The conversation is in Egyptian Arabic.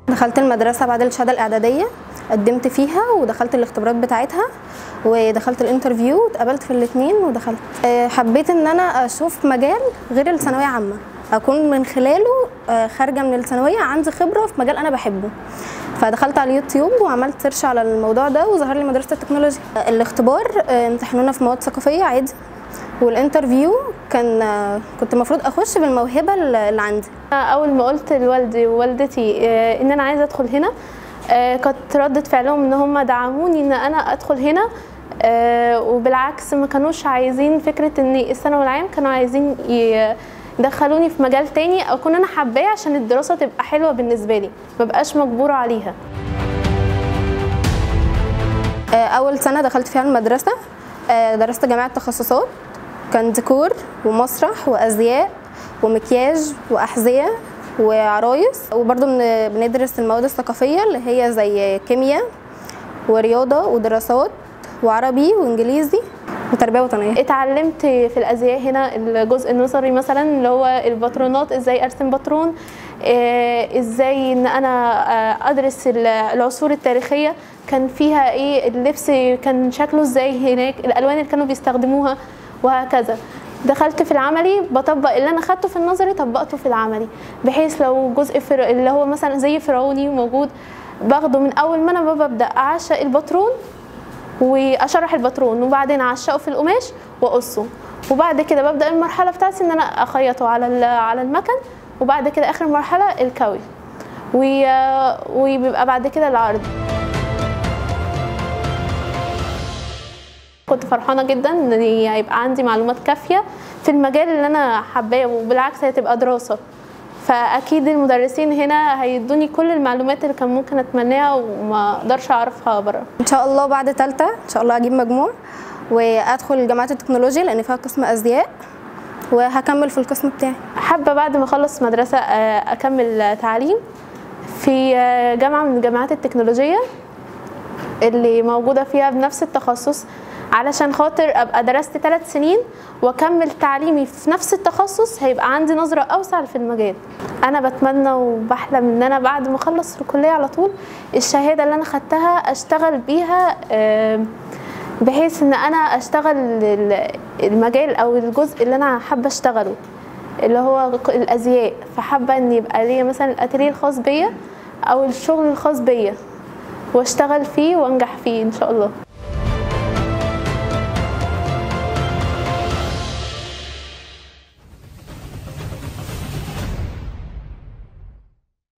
دخلت المدرسة بعد الشهادة الإعدادية قدمت فيها ودخلت الاختبارات بتاعتها ودخلت الانترفيو اتقبلت في الاثنين ودخلت آه، حبيت ان انا اشوف مجال غير الثانوية عامة اكون من خلاله آه، خارجة من الثانوية عندي خبرة في مجال انا بحبه فدخلت على اليوتيوب وعملت سيرش على الموضوع ده وظهر لي مدرسة التكنولوجيا آه، الاختبار آه، امتحنونا في مواد ثقافية عادي والانترفيو كان آه، كنت المفروض اخش بالموهبة اللي عندي اول ما قلت لوالدي ووالدتي آه، ان انا عايزه ادخل هنا آه، كانت ردة فعلهم ان هم دعموني ان انا ادخل هنا آه، وبالعكس ما كانوش عايزين فكره ان الثانوي العام كانوا عايزين ي- يدخلوني في مجال تاني اكون انا حباه عشان الدراسه تبقى حلوه بالنسبه لي ما بقاش مجبوره عليها آه، اول سنه دخلت فيها المدرسه آه، درست جامعه تخصصات كان ديكور ومسرح وازياء ومكياج واحذيه وعرايس وبرضه بن- بندرس المواد الثقافيه اللي هي زي كيمياء ورياضه ودراسات وعربي وانجليزي وتربيه وطنيه اتعلمت في الازياء هنا الجزء النظري مثلا اللي هو الباترونات ازاي ارسم باترون آه، ازاي ان انا آه، ادرس ال- العصور التاريخيه كان فيها ايه اللبس كان شكله ازاي هناك الالوان اللي كانوا بيستخدموها وهكذا دخلت في العملي بطبق اللي انا خدته في النظري طبقته في العملي بحيث لو جزء فر... اللي هو مثلا زي فرعوني موجود باخده من اول ما انا ببدا اعشق الباترون واشرح الباترون وبعدين اعشقه في القماش واقصه وبعد كده ببدا المرحله بتاعتي ان انا اخيطه على ال- على المكن وبعد كده اخر مرحله الكوي و- وبيبقى بعد كده العرض كنت فرحانه جدا ان هيبقى عندي معلومات كافيه في المجال اللي انا حباه وبالعكس هتبقى دراسه فاكيد المدرسين هنا هيدوني كل المعلومات اللي كان ممكن اتمناها وما اقدرش اعرفها بره ان شاء الله بعد تالتة ان شاء الله اجيب مجموع وادخل جامعه التكنولوجيا لان فيها قسم ازياء وهكمل في القسم بتاعي حابة بعد ما أخلص مدرسة آه، أكمل تعليم في آه، جامعة من الجامعات التكنولوجية اللي موجودة فيها بنفس التخصص علشان خاطر أبقى درست ثلاث سنين وأكمل تعليمي في نفس التخصص هيبقى عندي نظرة أوسع في المجال أنا بتمنى وبحلم إن أنا بعد ما أخلص في الكلية على طول الشهادة اللي أنا خدتها أشتغل بيها آه، بحيث ان انا اشتغل ال- المجال او الجزء اللي انا حابه اشتغله اللي هو ق- الازياء فحابه ان يبقى ليا مثلا الاتيليه الخاص بيا او الشغل الخاص بيا واشتغل فيه وانجح فيه ان شاء الله